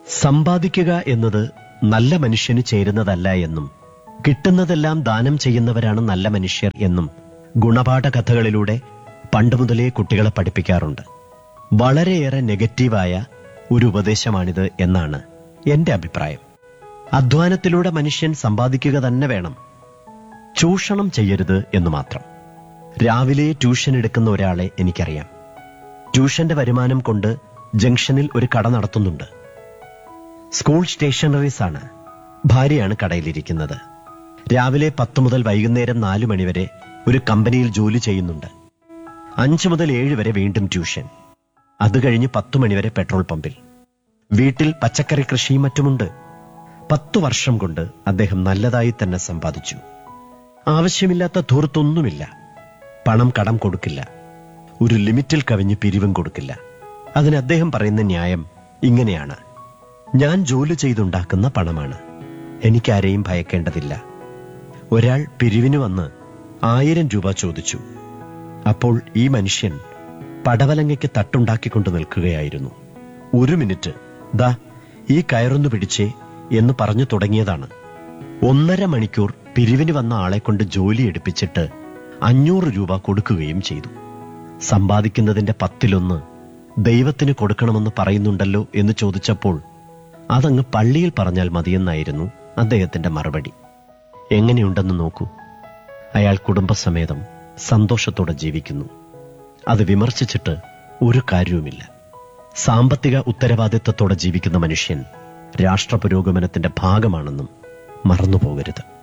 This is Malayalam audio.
സമ്പാദിക്കുക എന്നത് നല്ല മനുഷ്യന് ചേരുന്നതല്ല എന്നും കിട്ടുന്നതെല്ലാം ദാനം ചെയ്യുന്നവരാണ് നല്ല മനുഷ്യർ എന്നും ഗുണപാഠ കഥകളിലൂടെ പണ്ടുമുതലേ കുട്ടികളെ പഠിപ്പിക്കാറുണ്ട് വളരെയേറെ നെഗറ്റീവായ ഒരു ഉപദേശമാണിത് എന്നാണ് എന്റെ അഭിപ്രായം അധ്വാനത്തിലൂടെ മനുഷ്യൻ സമ്പാദിക്കുക തന്നെ വേണം ചൂഷണം ചെയ്യരുത് എന്ന് മാത്രം രാവിലെ ട്യൂഷൻ എടുക്കുന്ന ഒരാളെ എനിക്കറിയാം ട്യൂഷന്റെ വരുമാനം കൊണ്ട് ജംഗ്ഷനിൽ ഒരു കട നടത്തുന്നുണ്ട് സ്കൂൾ സ്റ്റേഷനറീസ് ആണ് ഭാര്യയാണ് കടയിലിരിക്കുന്നത് രാവിലെ പത്ത് മുതൽ വൈകുന്നേരം നാലു മണിവരെ ഒരു കമ്പനിയിൽ ജോലി ചെയ്യുന്നുണ്ട് അഞ്ചു മുതൽ ഏഴ് വരെ വീണ്ടും ട്യൂഷൻ അത് കഴിഞ്ഞ് പത്തു മണിവരെ പെട്രോൾ പമ്പിൽ വീട്ടിൽ പച്ചക്കറി കൃഷിയും മറ്റുമുണ്ട് പത്തു വർഷം കൊണ്ട് അദ്ദേഹം നല്ലതായി തന്നെ സമ്പാദിച്ചു ആവശ്യമില്ലാത്ത ധൂർത്തൊന്നുമില്ല പണം കടം കൊടുക്കില്ല ഒരു ലിമിറ്റിൽ കവിഞ്ഞ് പിരിവും കൊടുക്കില്ല അതിന് അദ്ദേഹം പറയുന്ന ന്യായം ഇങ്ങനെയാണ് ഞാൻ ജോലി ചെയ്തുണ്ടാക്കുന്ന പണമാണ് എനിക്കാരെയും ഭയക്കേണ്ടതില്ല ഒരാൾ പിരിവിന് വന്ന് ആയിരം രൂപ ചോദിച്ചു അപ്പോൾ ഈ മനുഷ്യൻ പടവലങ്ങയ്ക്ക് തട്ടുണ്ടാക്കിക്കൊണ്ട് നിൽക്കുകയായിരുന്നു ഒരു മിനിറ്റ് ദാ ഈ കയറൊന്നു പിടിച്ചേ എന്ന് പറഞ്ഞു തുടങ്ങിയതാണ് ഒന്നര മണിക്കൂർ പിരിവിന് വന്ന ആളെ കൊണ്ട് ജോലി എടുപ്പിച്ചിട്ട് അഞ്ഞൂറ് രൂപ കൊടുക്കുകയും ചെയ്തു സമ്പാദിക്കുന്നതിന്റെ പത്തിലൊന്ന് ദൈവത്തിന് കൊടുക്കണമെന്ന് പറയുന്നുണ്ടല്ലോ എന്ന് ചോദിച്ചപ്പോൾ അതങ്ങ് പള്ളിയിൽ പറഞ്ഞാൽ മതിയെന്നായിരുന്നു അദ്ദേഹത്തിന്റെ മറുപടി എങ്ങനെയുണ്ടെന്ന് നോക്കൂ അയാൾ കുടുംബസമേതം സന്തോഷത്തോടെ ജീവിക്കുന്നു അത് വിമർശിച്ചിട്ട് ഒരു കാര്യവുമില്ല സാമ്പത്തിക ഉത്തരവാദിത്തത്തോടെ ജീവിക്കുന്ന മനുഷ്യൻ രാഷ്ട്ര പുരോഗമനത്തിന്റെ ഭാഗമാണെന്നും മറന്നുപോകരുത്